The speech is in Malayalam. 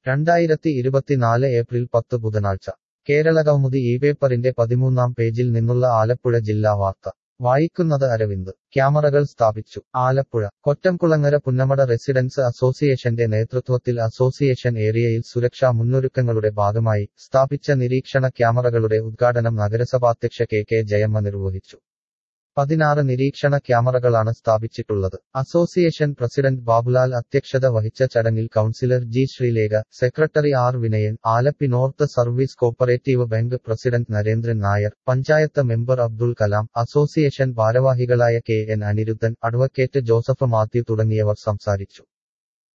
രണ്ടായിരത്തി ഇരുപത്തിനാല് ഏപ്രിൽ പത്ത് ബുധനാഴ്ച കേരളകൗമുദി ഈ പേപ്പറിന്റെ പതിമൂന്നാം പേജിൽ നിന്നുള്ള ആലപ്പുഴ ജില്ലാ വാർത്ത വായിക്കുന്നത് അരവിന്ദ് ക്യാമറകൾ സ്ഥാപിച്ചു ആലപ്പുഴ കൊറ്റംകുളങ്ങര പുന്നമട റെസിഡൻസ് അസോസിയേഷന്റെ നേതൃത്വത്തിൽ അസോസിയേഷൻ ഏരിയയിൽ സുരക്ഷാ മുന്നൊരുക്കങ്ങളുടെ ഭാഗമായി സ്ഥാപിച്ച നിരീക്ഷണ ക്യാമറകളുടെ ഉദ്ഘാടനം നഗരസഭാധ്യക്ഷ കെ കെ ജയമ്മ നിർവഹിച്ചു പതിനാറ് നിരീക്ഷണ ക്യാമറകളാണ് സ്ഥാപിച്ചിട്ടുള്ളത് അസോസിയേഷൻ പ്രസിഡന്റ് ബാബുലാൽ അധ്യക്ഷത വഹിച്ച ചടങ്ങിൽ councillor G Sreelekha secretary R Vinayan Alleppey north service cooperative bank president Narendran Nair panchayat member Abdul Kalam association ഭാരവാഹികളായ K N Aniruddhan advocate Joseph Mathew തുടങ്ങിയവർ സംസാരിച്ചു